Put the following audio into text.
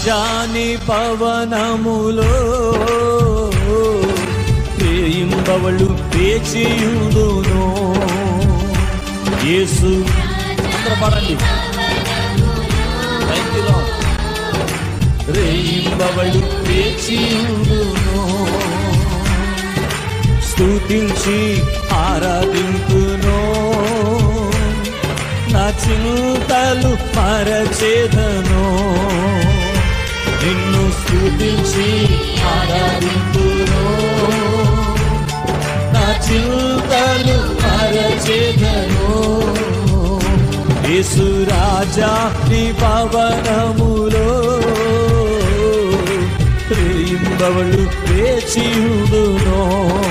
రాజాని పవనములో ప్రేయింబవళ్ళు పేచియుడును యేసు అందరూ పాడండి Thank you, Lord. రేయింబవళ్ళు పేచియుడును స్తుతించి ఆరాధింతును నా చింతలు మరచేదను నిన్ను స్తుతించి ఆరాధింతును నా చింతలు మరచేదను యేసు రాజా నీ పవనములో ప్రేయింబవళ్ళు పేచియుడునో